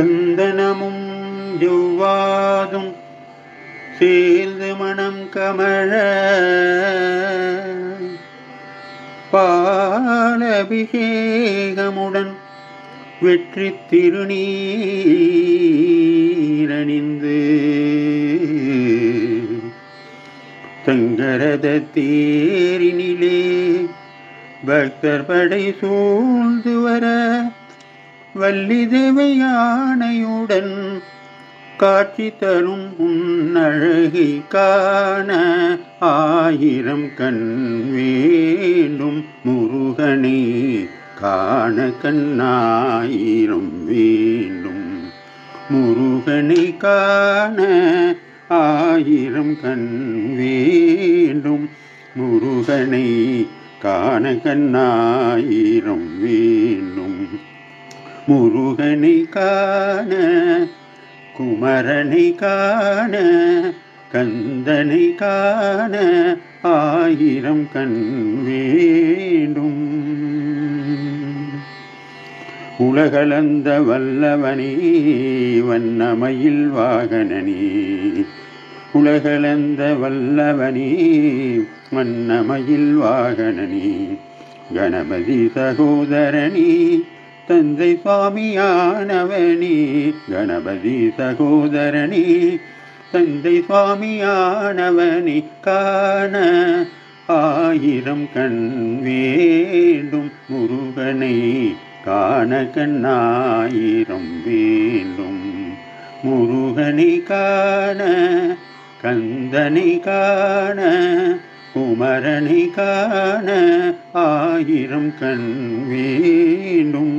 சந்தனமும் ஜவ்வாதும் சேர்ந்து மனம் கமழ பாலபிஷேகமுடன் வெற்றி திருநீரணிந்து தங்கரத தேரினிலே பக்தர் படை சூழ்ந்து வர வள்ளி தேவை யானையுடன் காட்சி தரும் உன்னழகை காண ஆயிரம் கண் வேண்டும் முருகனை காண கண்ணாயிரம் வேண்டும் முருகனை காண ஆயிரம் கண் வேண்டும் முருகனை காண கண்ணாயிரம் வேண்டும் முருகனை காண குமரனை காண கந்தனை காண ஆயிரம் கண் வேண்டும் உலகளந்த வல்லவனே வண்ணமயில் வாகனனே உலகளந்த வல்லவனே வண்ணமயில் வாகனனே கணபதி சகோதரனே தந்தை சுவாமியானவனே கணபதி சகோதரனே தந்தை சுவாமியானவனே காண ஆயிரம் கண் வேண்டும் முருகனை காண கண்ணாயிரம் வேண்டும் முருகனை காண கந்தனை காண குமரனை காண ஆயிரம் கண் வேண்டும்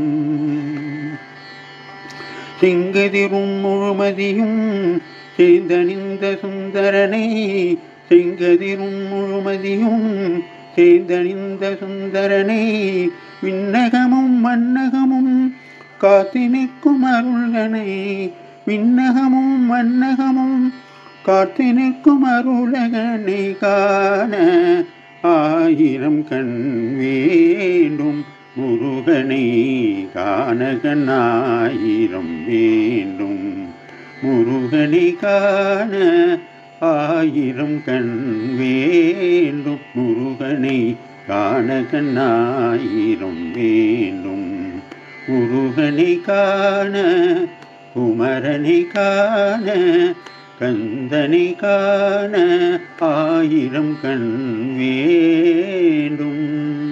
செங்கதிரும் முழுமதியும் சேர்ந்தணிந்த சுந்தரனை செங்கதிரும் முழுமதியும் சேர்ந்தணிந்த சுந்தரனை விண்ணகமும் மன்னகமும் காத்து நிற்கும் அருள்கனை விண்ணகமும் மன்னகமும் காத்து நிற்கும் அருளகனை காண ஆயிரம் கண் வேண்டும் முருகனை காண கண்ணாயிரம் வேண்டும் முருகனை காண ஆயிரம் கண் வேண்டும் முருகனை காண கண்ணாயிரம் வேண்டும் முருகனை காண குமரனை காண கந்தனை காண ஆயிரம் கண் வேண்டும்